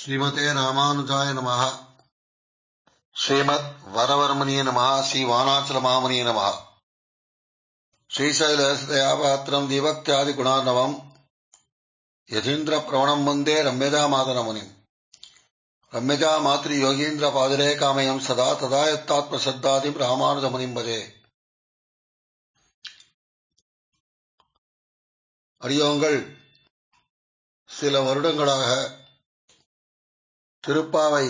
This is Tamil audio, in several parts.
ஸ்ரீமதே ராமானுஜாய நமः ஸ்ரீமத் வரவர்மணிய நமः ஸ்ரீ வானாச்சல மாமணிய நமः ஸ்ரீசைலஸ்தயாபாத்திரம் தீபக்தியாதி குணார்ணவம் யதீந்திர பிரவணம் வந்தே ரம்யஜா மாதனமுனிம் ரம்யஜா மாத்ரி யோகீந்திர பாதிரே காமயம் சதா ததா யத்தாத்ம சத்தாதிம் ராமானுஜமுனிம் பஜே அடியோங்கள் சில வருடங்களாக திருப்பாவை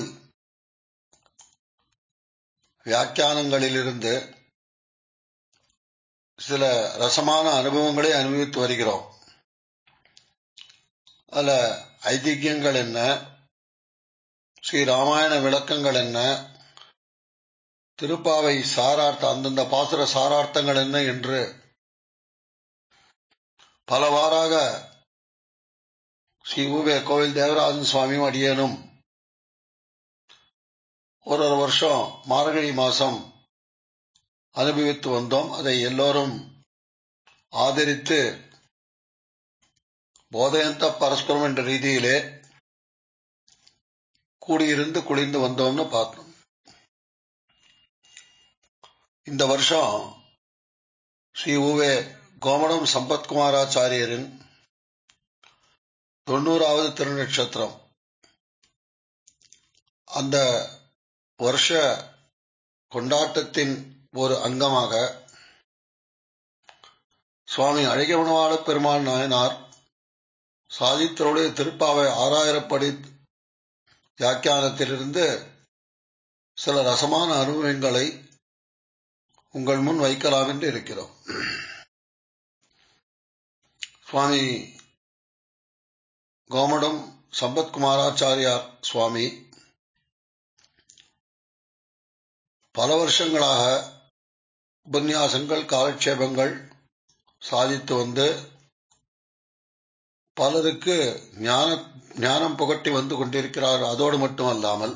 வியாக்கியானங்களிலிருந்து சில ரசமான அனுபவங்களை அனுபவித்து வருகிறோம் அதுல ஐதிக்கியங்கள் என்ன ஸ்ரீ ராமாயண விளக்கங்கள் என்ன திருப்பாவை சாரார்த்த அந்தந்த பாசுர சாரார்த்தங்கள் என்ன என்று பலவாறாக ஸ்ரீ ஊவே கோவில் தேவராஜன் சுவாமியும் அடியேனும் ஒரு ஒரு வருஷம் மார்கழி மாசம் அனுபவித்து வந்தோம் அதை எல்லோரும் ஆதரித்து போதையந்த பரஸ்பரம் என்ற ரீதியிலே கூடியிருந்து குளிர்ந்து வந்தோம்னு பார்த்தோம் இந்த வருஷம் ஸ்ரீ ஊவே கோமடம் சம்பத்குமாராச்சாரியரின் தொண்ணூறாவது திருநட்சத்திரம் அந்த வருஷ கொண்டாட்டத்தின் ஒரு அங்கமாக சுவாமி அழகியவனவாள பெருமாள் நாயனார் சாதித்தருடைய திருப்பாவை ஆறாயிரப்படி வியாக்கியானத்திலிருந்து சில ரசமான அனுபவங்களை உங்கள் முன் வைக்கலாம் என்று இருக்கிறோம் சுவாமி கோமடம் சம்பத்குமாராச்சாரியார் சுவாமி பல வருஷங்களாக உபன்யாசங்கள் காலட்சேபங்கள் சாதித்து வந்து பலருக்கு ஞான ஞானம் புகட்டி வந்து கொண்டிருக்கிறார் அதோடு மட்டுமல்லாமல்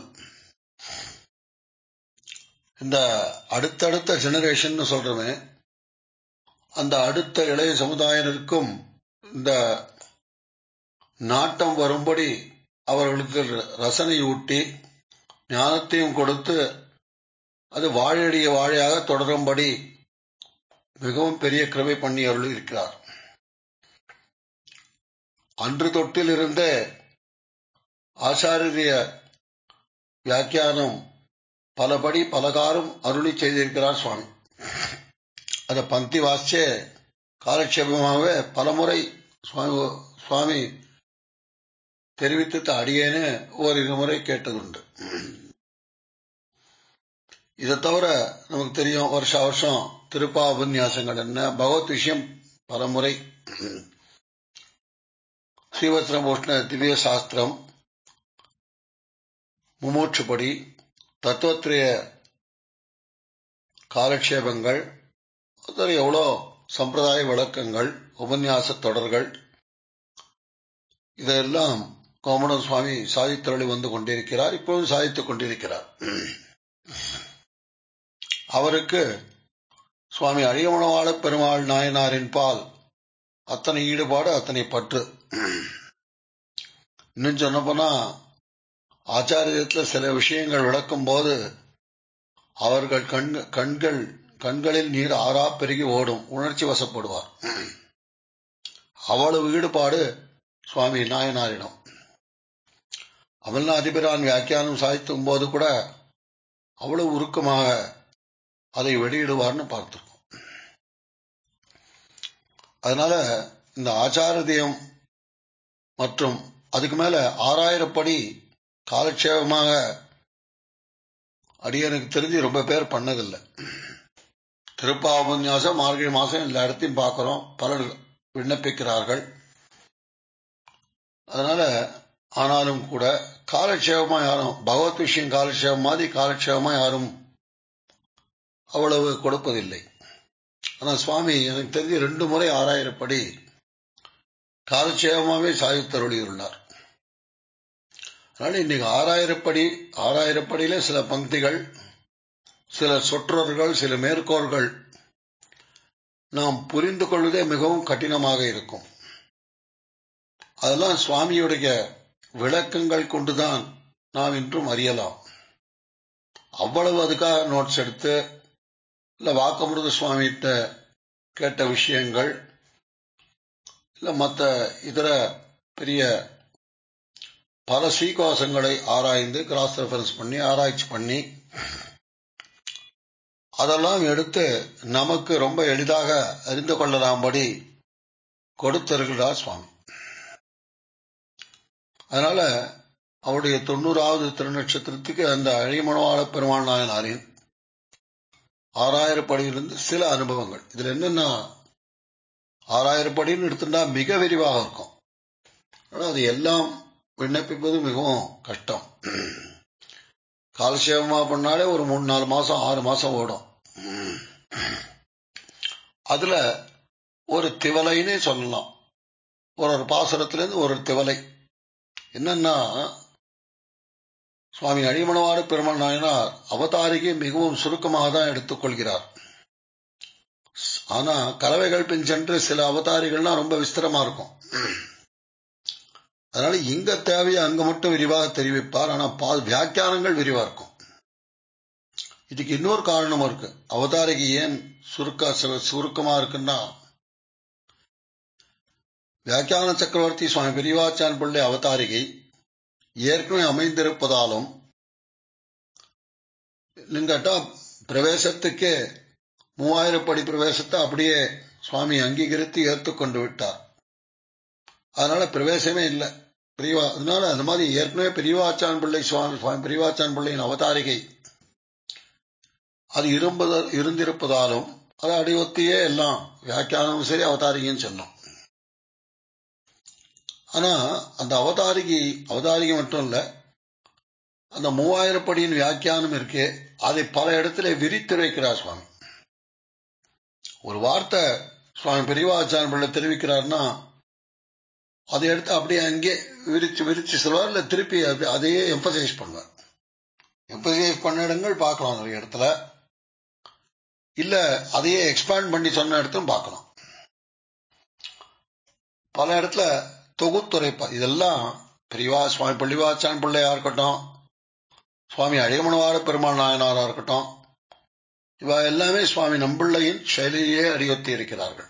இந்த அடுத்தடுத்த ஜெனரேஷன் சொல்றமே அந்த அடுத்த இளைய சமுதாயினருக்கும் இந்த நாட்டம் வரும்படி அவர்களுக்கு ரசனை ஊட்டி ஞானத்தையும் கொடுத்து அது வாழையடிய வாழையாக தொடரும்படி மிகவும் பெரிய கிருமை பண்ணி அருள் இருக்கிறார் அன்று தொட்டிலிருந்தே ஆச்சாரிய வியாக்கியானம் பலபடி பலகாரம் அருளி செய்திருக்கிறார் சுவாமி அதை பந்தி வாசிச்சே காலட்சேபமாகவே பலமுறை சுவாமி சுவாமி தெரிவித்து அடியேன்னு ஓரிரு முறை கேட்டதுண்டு இதை தவிர நமக்கு தெரியும் வருஷ வருஷம் திருப்பா உபன்யாசங்கள் என்ன பகவத் விஷயம் பலமுறை ஸ்ரீவத்ரபூஷ்ண திவ்ய சாஸ்திரம் முமூற்றுப்படி தத்துவத்திரிய காலக்ஷேபங்கள் எவ்வளோ சம்பிரதாய விளக்கங்கள் உபன்யாச தொடர்கள் இதெல்லாம் கோமண சுவாமி சாதித்தருளி வந்து கொண்டிருக்கிறார் இப்பொழுது சாதித்துக் கொண்டிருக்கிறார் அவருக்கு சுவாமி அழியமணவாள பெருமாள் நாயனாரின் பால் அத்தனை ஈடுபாடு அத்தனை பற்று இன்னும் சொன்ன போனா ஆச்சாரியத்தில் சில விஷயங்கள் விளக்கும் போது அவர்கள் கண் கண்கள் கண்களில் நீர் ஆறா பெருகி ஓடும் உணர்ச்சி வசப்படுவார் அவ்வளவு ஈடுபாடு சுவாமி நாயனாரிடம் அமல்நாதிபிரான் வியாக்கியானம் சாதித்தும் போது கூட அவ்வளவு உருக்கமாக அதை வெளியிடுவார்னு பார்த்திருக்கோம் அதனால இந்த ஆச்சாரதியம் மற்றும் அதுக்கு மேல ஆறாயிரப்படி காலட்சேபமாக அடியனுக்கு தெரிஞ்சு ரொம்ப பேர் பண்ணதில்லை திருப்பாபன்யாசம் மார்கழி மாசம் எல்லா இடத்தையும் பார்க்கிறோம் பலர் விண்ணப்பிக்கிறார்கள் அதனால ஆனாலும் கூட காலட்சேபமா யாரும் பகவத் விஷயம் காலட்சேபம் மாதிரி காலட்சேபமா யாரும் அவ்வளவு கொடுப்பதில்லை ஆனால் சுவாமி எனக்கு தெரிஞ்சு ரெண்டு முறை ஆறாயிரப்படி காலட்சேபமாகவே சாதித்தருளியுள்ளார் அதனால இன்னைக்கு ஆறாயிரப்படி ஆறாயிரப்படியில சில பங்கிகள் சில சொற்றொர்கள் சில மேற்கோள்கள் நாம் புரிந்து கொள்வதே மிகவும் கடினமாக இருக்கும் அதெல்லாம் சுவாமியுடைய விளக்கங்கள் கொண்டுதான் நாம் இன்றும் அறியலாம் அவ்வளவு அதுக்காக நோட்ஸ் எடுத்து இல்ல வாக்கமிருத சுவாமிகிட்ட கேட்ட விஷயங்கள் இல்ல மற்ற இதர பெரிய பல சீகோசங்களை ஆராய்ந்து கிராஸ் ரெஃபரன்ஸ் பண்ணி ஆராய்ச்சி பண்ணி அதெல்லாம் எடுத்து நமக்கு ரொம்ப எளிதாக அறிந்து கொள்ளலாம்படி கொடுத்திருக்கிறார் சுவாமி அதனால அவருடைய தொண்ணூறாவது திருநட்சத்திரத்துக்கு அந்த அழிமணவாள பெருமாள் நாயனாரின் ஆறாயிரம் படியிலிருந்து சில அனுபவங்கள் இதுல என்னன்னா ஆறாயிரம் படின்னு எடுத்துட்டா மிக விரிவாக இருக்கும் ஆனா அது எல்லாம் விண்ணப்பிப்பது மிகவும் கஷ்டம் காலசேவமா பண்ணாலே ஒரு மூணு நாலு மாசம் ஆறு மாசம் ஓடும் அதுல ஒரு திவலைன்னே சொல்லலாம் ஒரு ஒரு பாசுரத்திலிருந்து ஒரு திவலை என்னன்னா சுவாமி அழிமணவாடு பெருமாள் நாயனார் அவதாரிகை மிகவும் சுருக்கமாக தான் எடுத்துக்கொள்கிறார் ஆனா கலவைகள் பின் சென்று சில அவதாரிகள்லாம் ரொம்ப விஸ்தரமா இருக்கும் அதனால இங்க தேவையை அங்க மட்டும் விரிவாக தெரிவிப்பார் ஆனா வியாக்கியானங்கள் விரிவா இருக்கும் இதுக்கு இன்னொரு காரணம் இருக்கு அவதாரிகை ஏன் சுருக்க சுருக்கமா இருக்குன்னா வியாக்கியான சக்கரவர்த்தி சுவாமி பெரியவாச்சான் பிள்ளை அவதாரிகை ஏற்கனவே அமைந்திருப்பதாலும் நீங்கட்டா பிரவேசத்துக்கு மூவாயிரம் படி பிரவேசத்தை அப்படியே சுவாமி அங்கீகரித்து ஏற்றுக்கொண்டு விட்டார் அதனால பிரவேசமே இல்லை பெரியவா அதனால அந்த மாதிரி ஏற்கனவே பெரியவாச்சான் பிள்ளை சுவாமி சுவாமி பெரியவாச்சான் பிள்ளையின் அவதாரிகை அது இரும்பத இருந்திருப்பதாலும் அதை அடிவத்தியே எல்லாம் வியாக்கியானமும் சரி அவதாரிகைன்னு சொன்னோம் ஆனா அந்த அவதாரிகை அவதாரிகை மட்டும் இல்ல அந்த மூவாயிரம் படியின் வியாக்கியானம் இருக்கே அதை பல இடத்துல விரித்து வைக்கிறார் சுவாமி ஒரு வார்த்தை சுவாமி பெரியவாச்சான் பிள்ளை தெரிவிக்கிறார்னா அதை எடுத்து அப்படியே அங்கே விரிச்சு விரிச்சு சொல்வார் இல்ல திருப்பி அதையே எம்பசைஸ் பண்ணுவார் எம்பசைஸ் பண்ண இடங்கள் பார்க்கலாம் நிறைய இடத்துல இல்ல அதையே எக்ஸ்பேண்ட் பண்ணி சொன்ன இடத்தும் பார்க்கலாம் பல இடத்துல தொகுத்துரைப்பா இதெல்லாம் பெரியவா சுவாமி பள்ளிவாச்சான் பிள்ளையா இருக்கட்டும் சுவாமி அழியமனவார பெருமாள் நாயனாரா இருக்கட்டும் இவ எல்லாமே சுவாமி நம்பிள்ளையின் செயலியே அடியொத்தி இருக்கிறார்கள்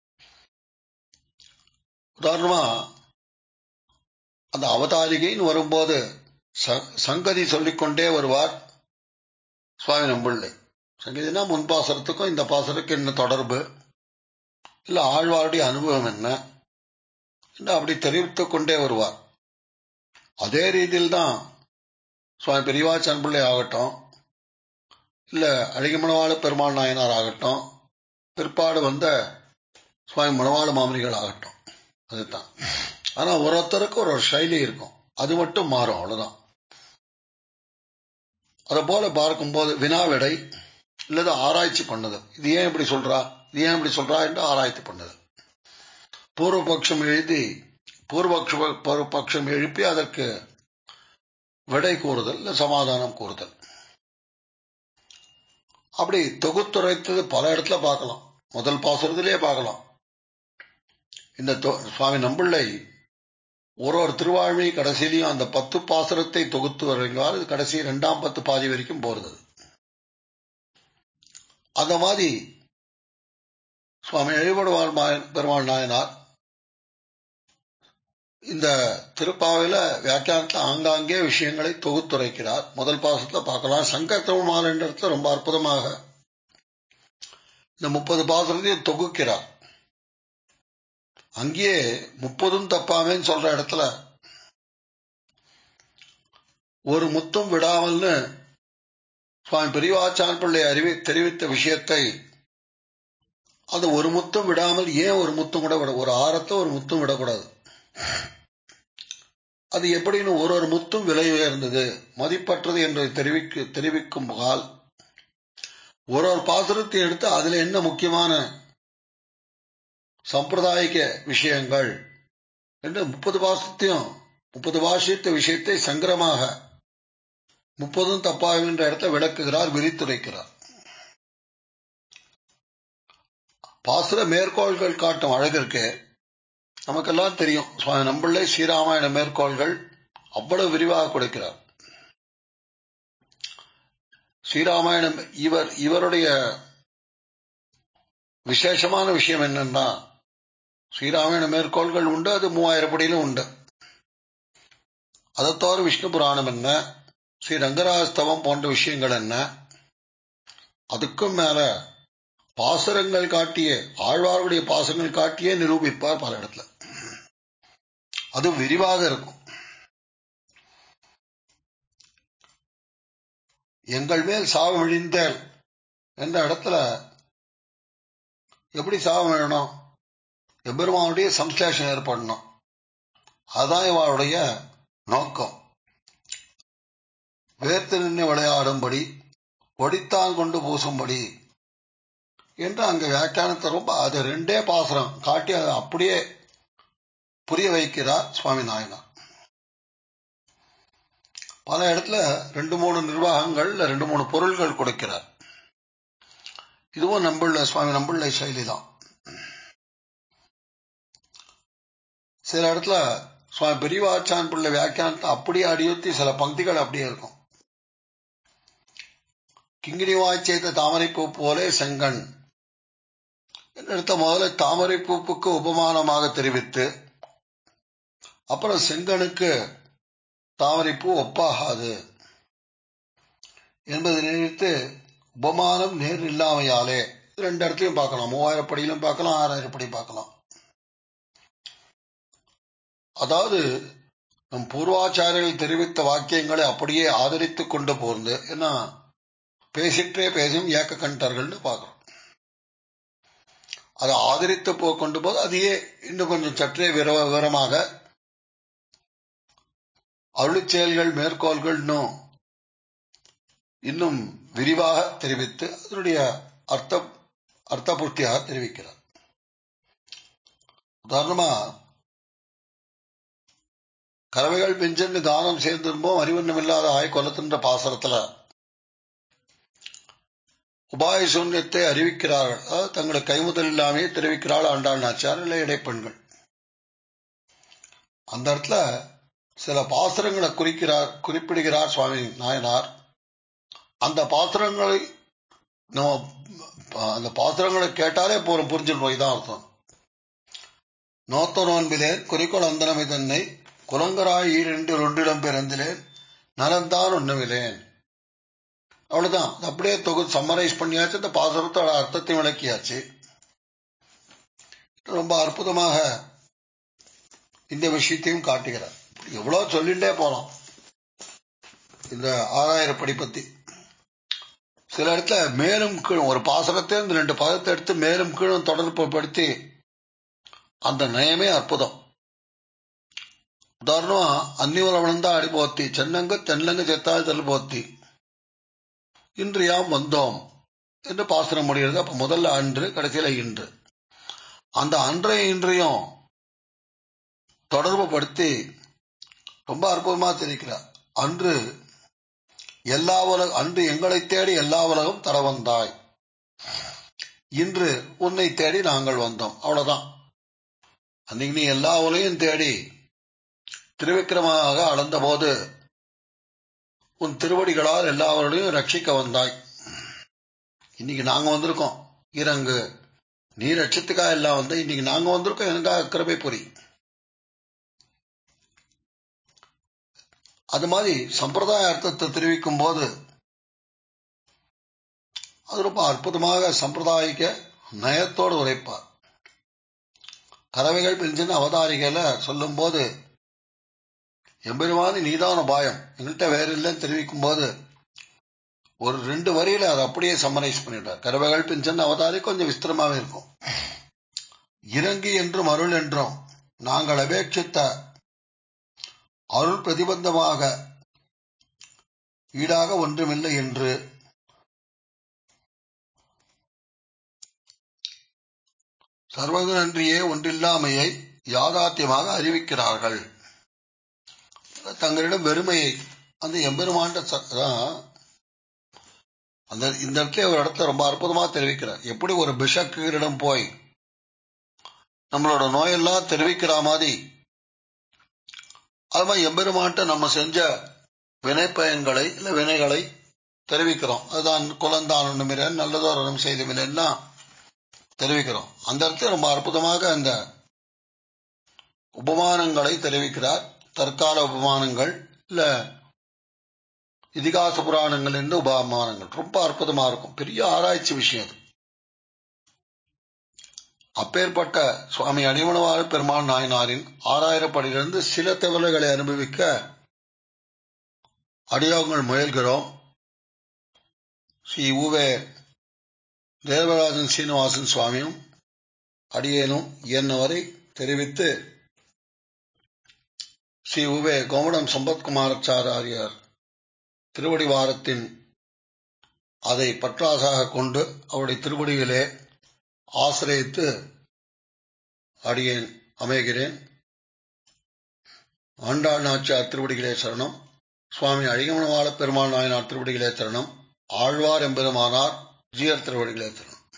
உதாரணமா அந்த அவதாரிகைன்னு வரும்போது சங்கதி சொல்லிக்கொண்டே வருவார் சுவாமி நம்பிள்ளை சங்கதினா முன் பாசனத்துக்கும் இந்த பாசனத்துக்கும் என்ன தொடர்பு இல்ல ஆழ்வாருடைய அனுபவம் என்ன அப்படி தெரிவித்துக் கொண்டே வருவார் அதே ரீதியில் தான் சுவாமி பெரியவாச்சன் பிள்ளை ஆகட்டும் இல்ல அழகிமணவாள பெருமாள் நாயனார் ஆகட்டும் பிற்பாடு வந்த சுவாமி மணவாள மாமனிகள் ஆகட்டும் அதுதான் ஆனா ஒருத்தருக்கு ஒரு ஒரு சைலி இருக்கும் அது மட்டும் மாறும் அவ்வளவுதான் அதை போல பார்க்கும்போது வினாவிடை இல்லது ஆராய்ச்சி பண்ணது இது ஏன் இப்படி சொல்றா இது ஏன் இப்படி சொல்றா என்று ஆராய்ச்சி பண்ணது பூர்வபக்ஷம் எழுதி பூர்வபக்ஷ பூர்வபக்ஷம் எழுப்பி அதற்கு விடை கூறுதல் இல்ல சமாதானம் கூறுதல் அப்படி தொகுத்துரைத்தது பல இடத்துல பார்க்கலாம் முதல் பாசுரத்திலேயே பார்க்கலாம் இந்த சுவாமி நம்பிள்ளை ஒரு ஒரு திருவாழ்மை கடைசியிலையும் அந்த பத்து பாசுரத்தை தொகுத்து வருகிறார் இது கடைசி இரண்டாம் பத்து பாதி வரைக்கும் போறது அந்த மாதிரி சுவாமி எழுபடுவாள் பெருமாள் நாயனார் இந்த திருப்பாவையில வியாக்கியானத்துல ஆங்காங்கே விஷயங்களை தொகுத்துரைக்கிறார் முதல் பாசத்துல பார்க்கலாம் சங்கர் தமிழ் என்ற இடத்துல ரொம்ப அற்புதமாக இந்த முப்பது பாசுரத்தையும் தொகுக்கிறார் அங்கேயே முப்பதும் தப்பாமேன்னு சொல்ற இடத்துல ஒரு முத்தும் விடாமல்னு சுவாமி பெரியவாச்சான் பிள்ளை அறிவி தெரிவித்த விஷயத்தை அது ஒரு முத்தம் விடாமல் ஏன் ஒரு முத்தம் கூட விட ஒரு ஆரத்தை ஒரு முத்தம் விடக்கூடாது அது எப்படின்னு ஒரு ஒரு முத்தும் விலை உயர்ந்தது மதிப்பற்றது என்று தெரிவிக்க தெரிவிக்கும் கால் ஒரு ஒரு பாசுரத்தை எடுத்து அதுல என்ன முக்கியமான சம்பிரதாயிக விஷயங்கள் என்று முப்பது பாசத்தையும் முப்பது பாஷித்த விஷயத்தை சங்கரமாக முப்பதும் தப்பாகின்ற இடத்தை விளக்குகிறார் விரித்துரைக்கிறார் பாசுர மேற்கோள்கள் காட்டும் அழகிற்கு நமக்கெல்லாம் தெரியும் சுவாமி நம்பிள்ளை ஸ்ரீராமாயண மேற்கோள்கள் அவ்வளவு விரிவாக கொடுக்கிறார் ஸ்ரீராமாயணம் இவர் இவருடைய விசேஷமான விஷயம் என்னன்னா ஸ்ரீராமாயண மேற்கோள்கள் உண்டு அது மூவாயிரம் படியிலும் உண்டு அதை தவிர விஷ்ணு புராணம் என்ன ஸ்ரீ ரங்கராஜஸ்தவம் போன்ற விஷயங்கள் என்ன அதுக்கும் மேல பாசுரங்கள் காட்டிய ஆழ்வார்களுடைய பாசுரங்கள் காட்டியே நிரூபிப்பார் பல இடத்துல அது விரிவாக இருக்கும் எங்கள் மேல் சாவு விழிந்தேல் என்ற இடத்துல எப்படி சாவு விழணும் எம்பெருமானுடைய சம்ஸ்லேஷன் ஏற்படணும் அதான் இவளுடைய நோக்கம் வேர்த்து நின்று விளையாடும்படி ஒடித்தான் கொண்டு பூசும்படி என்று அங்க வியாக்கியானத்தை ரொம்ப அது ரெண்டே பாசுரம் காட்டி அதை அப்படியே புரிய வைக்கிறார் சுவாமி நாயனார் பல இடத்துல ரெண்டு மூணு நிர்வாகங்கள் ரெண்டு மூணு பொருள்கள் கொடுக்கிறார் இதுவும் நம்புள்ள சுவாமி நம்புள்ள சைலி தான் சில இடத்துல சுவாமி பெரியவாச்சான் பிள்ளை வியாக்கியானத்தை அப்படியே அடியுத்தி சில பங்கிகள் அப்படியே இருக்கும் கிங்கிணி வாய்ச்சேத்த தாமரைப்பூ போலே செங்கண் எடுத்த முதல்ல தாமரை பூப்புக்கு உபமானமாக தெரிவித்து அப்புறம் செங்கனுக்கு தாமரைப்பூ ஒப்பாகாது என்பதை நினைத்து உபமானம் நேர் இல்லாமையாலே ரெண்டு இடத்தையும் பார்க்கலாம் மூவாயிரம் படியிலும் பார்க்கலாம் ஆறாயிரம் படி பார்க்கலாம் அதாவது நம் பூர்வாச்சாரியர்கள் தெரிவித்த வாக்கியங்களை அப்படியே ஆதரித்துக் கொண்டு போர்ந்து ஏன்னா பேசிட்டே பேசும் ஏக்க கண்டர்கள்னு பார்க்கிறோம் அதை ஆதரித்து போ கொண்டு போது அதையே இன்னும் கொஞ்சம் சற்றே விர விவரமாக அருளிச் செயல்கள் மேற்கோள்கள் இன்னும் இன்னும் விரிவாக தெரிவித்து அதனுடைய அர்த்த அர்த்தபூர்த்தியாக தெரிவிக்கிறார் உதாரணமா கறவைகள் பெஞ்சன்னு தானம் சேர்ந்திருப்போம் அறிவண்ணம் இல்லாத ஆய் கொலத்தின்ற பாசரத்துல உபாய சூன்யத்தை அறிவிக்கிறார்கள் அதாவது தங்களுடைய கைமுதல் இல்லாமே தெரிவிக்கிறாள் ஆண்டாள் நாச்சார் இல்லை இடைப்பெண்கள் அந்த இடத்துல சில பாசுரங்களை குறிக்கிறார் குறிப்பிடுகிறார் சுவாமி நாயனார் அந்த பாசுரங்களை நம்ம அந்த பாசுரங்களை கேட்டாலே போறோம் புரிஞ்சிடும் இதான் அர்த்தம் நோத்த நோன்பிலேன் குறிக்கோள் அந்தனமை தன்னை குலங்கராய் ஈரெண்டு ஒன்றிடம் பிறந்திலேன் நலந்தான் உண்ணவிலேன் அவ்வளவுதான் அப்படியே தொகுதி சம்மரைஸ் பண்ணியாச்சு இந்த பாசுரத்தோட அர்த்தத்தை விளக்கியாச்சு ரொம்ப அற்புதமாக இந்த விஷயத்தையும் காட்டுகிறார் எவ்வளவு சொல்லிட்டே போலாம் இந்த ஆறாயிரம் படி பத்தி சில இடத்துல மேலும் கீழும் ஒரு பாசனத்தை இந்த ரெண்டு பதத்தை எடுத்து மேலும் கீழும் தொடர்பு படுத்தி அந்த நயமே அற்புதம் உதாரணமா அந்நிவர விழுந்தா அடி போத்தி சென்னங்க தென்னங்க செத்தால் தெல் போத்தி இன்று யாம் வந்தோம் என்று பாசனம் முடிகிறது அப்ப முதல்ல அன்று கடைசியில இன்று அந்த அன்றைய இன்றையும் தொடர்பு படுத்தி ரொம்ப அற்புதமா தெரிவிக்கிறார் அன்று எல்லா உலக அன்று எங்களை தேடி எல்லா உலகம் தர வந்தாய் இன்று உன்னை தேடி நாங்கள் வந்தோம் அவ்வளவுதான் அன்னைக்கு நீ எல்லா உலகையும் தேடி திருவிக்கிரமாக அளந்த போது உன் திருவடிகளால் எல்லாவர்களையும் ரட்சிக்க வந்தாய் இன்னைக்கு நாங்க வந்திருக்கோம் இறங்கு நீ ரட்சத்துக்காக எல்லாம் வந்த இன்னைக்கு நாங்க வந்திருக்கோம் எனக்காக கிருபை புரி அது மாதிரி சம்பிரதாய அர்த்தத்தை தெரிவிக்கும் போது அது ரொம்ப அற்புதமாக சம்பிரதாயிக்க நயத்தோடு உரைப்பார் கறவைகள் பெஞ்சின் அவதாரிகளை சொல்லும் போது எம்பெருமானி நீதான பாயம் எங்கள்கிட்ட வேற இல்லைன்னு தெரிவிக்கும் போது ஒரு ரெண்டு வரியில அதை அப்படியே சம்மரைஸ் பண்ணிட்டார் கறவைகள் பெஞ்சன் அவதாரி கொஞ்சம் விஸ்திரமாவே இருக்கும் இறங்கி என்றும் அருள் என்றும் நாங்கள் அபேட்சித்த அருள் பிரதிபந்தமாக ஈடாக ஒன்றுமில்லை என்று சர்வகு நன்றியே ஒன்றில்லாமையை யாதாத்தியமாக அறிவிக்கிறார்கள் தங்களிடம் வெறுமையை அந்த எம்பெருமாண்ட அந்த இந்த இடத்துல ஒரு இடத்துல ரொம்ப அற்புதமா தெரிவிக்கிறார் எப்படி ஒரு பிஷக்கரிடம் போய் நம்மளோட நோயெல்லாம் தெரிவிக்கிற மாதிரி அது மாதிரி எம்பெருமான்ட்ட நம்ம செஞ்ச வினைப்பயன்களை இல்ல வினைகளை தெரிவிக்கிறோம் அதுதான் குலந்தான் ஒண்ணுமிரன் நல்லதோரணம் செய்தமில்லைன்னா தெரிவிக்கிறோம் அந்த இடத்துல ரொம்ப அற்புதமாக அந்த உபமானங்களை தெரிவிக்கிறார் தற்கால உபமானங்கள் இல்ல இதிகாச புராணங்கள் இருந்து உபமானங்கள் ரொம்ப அற்புதமா இருக்கும் பெரிய ஆராய்ச்சி விஷயம் அது அப்பேற்பட்ட சுவாமி அடிமணவாழ் பெருமாள் நாயனாரின் ஆறாயிரப்படியிலிருந்து சில தகவல்களை அனுபவிக்க அடியோகங்கள் முயல்கிறோம் ஸ்ரீ ஊவே தேவராஜன் சீனிவாசன் சுவாமியும் அடியேனும் என்னவரை தெரிவித்து ஸ்ரீ உவே கோமடம் சம்பத்குமாரச்சாரியார் திருவடி வாரத்தின் அதை பற்றாசாக கொண்டு அவருடைய திருவடியிலே ஆசிரியத்து அடியேன் அமைகிறேன் ஆண்டாள் நாச்சியார் திருவடிகளே சரணம் சுவாமி அழிகமனவாள பெருமாள் நாயனார் திருவடிகளே சரணம் ஆழ்வார் எம்பெருமானார் ஜீயர் திருவடிகளே சரணம்